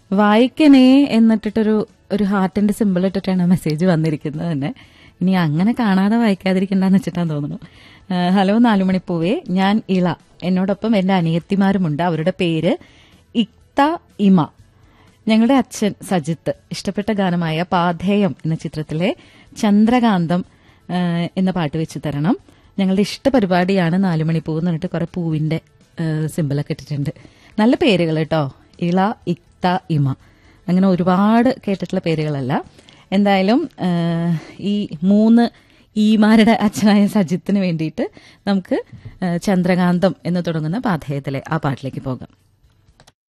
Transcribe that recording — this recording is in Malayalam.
വായിക്കണേ എന്നിട്ടിട്ടൊരു ഒരു ഹാർട്ടിന്റെ സിമ്പിൾ ഇട്ടിട്ടാണ് മെസ്സേജ് വന്നിരിക്കുന്നത് തന്നെ ഇനി അങ്ങനെ കാണാതെ വായിക്കാതിരിക്കണ്ടെന്ന് വെച്ചിട്ടാണ് തോന്നുന്നു ആ, ഹലോ നാലുമണിപ്പൂവേ ഞാൻ ഇള എന്നോടൊപ്പം എന്റെ അനിയത്തിമാരുമുണ്ട് അവരുടെ പേര് ഇക്ത ഇമ ഞങ്ങളുടെ അച്ഛൻ സജിത്ത് ഇഷ്ടപ്പെട്ട ഗാനമായ പാധേയം എന്ന ചിത്രത്തിലെ ചന്ദ്രകാന്തം ആ, എന്ന പാട്ട് വെച്ച് തരണം ഞങ്ങളുടെ ഇഷ്ട പരിപാടിയാണ് നാലുമണിപ്പൂ എന്ന് പറഞ്ഞിട്ട് കുറെ പൂവിന്റെ ആ, സിമ്പിളൊക്കെ ഇട്ടിട്ടുണ്ട് നല്ല പേരുകൾ കേട്ടോ ഇള ഇക്ത ഇമ അങ്ങനെ ഒരുപാട് കേട്ടിട്ടുള്ള പേരുകളല്ല എന്തായാലും ആ, ഈ മൂന്ന് ഈമാരുടെ അച്ഛനായ സജിത്തിന് വേണ്ടിയിട്ട് നമുക്ക് ആ, ചന്ദ്രകാന്തം എന്ന് തുടങ്ങുന്ന പാധേയത്തിലെ ആ പാട്ടിലേക്ക് പോകാം